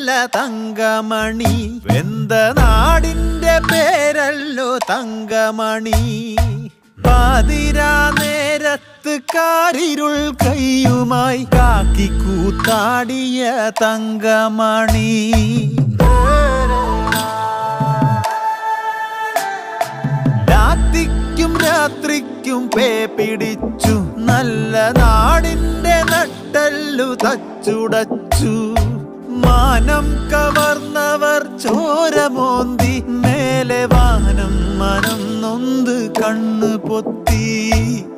നല്ല തങ്കമണി വെന്ത നാടിന്റെ പേരല്ലോ തങ്കമണി പാതിരാ നേരത്ത് കാരിരുൾ കൈയുമായി കാക്കി കൂത്താടിയ തങ്കമണി രാത്രിക്കും രാത്രിക്കും പേ പിടിച്ചു നല്ല നാടിന്റെ നട്ടല്ലു തച്ചുടച്ചു മാനം കവർന്നവർ ചോരമോന്തി മേലെ വാനം മനം നൊന്ത് കണ്ണു പൊത്തി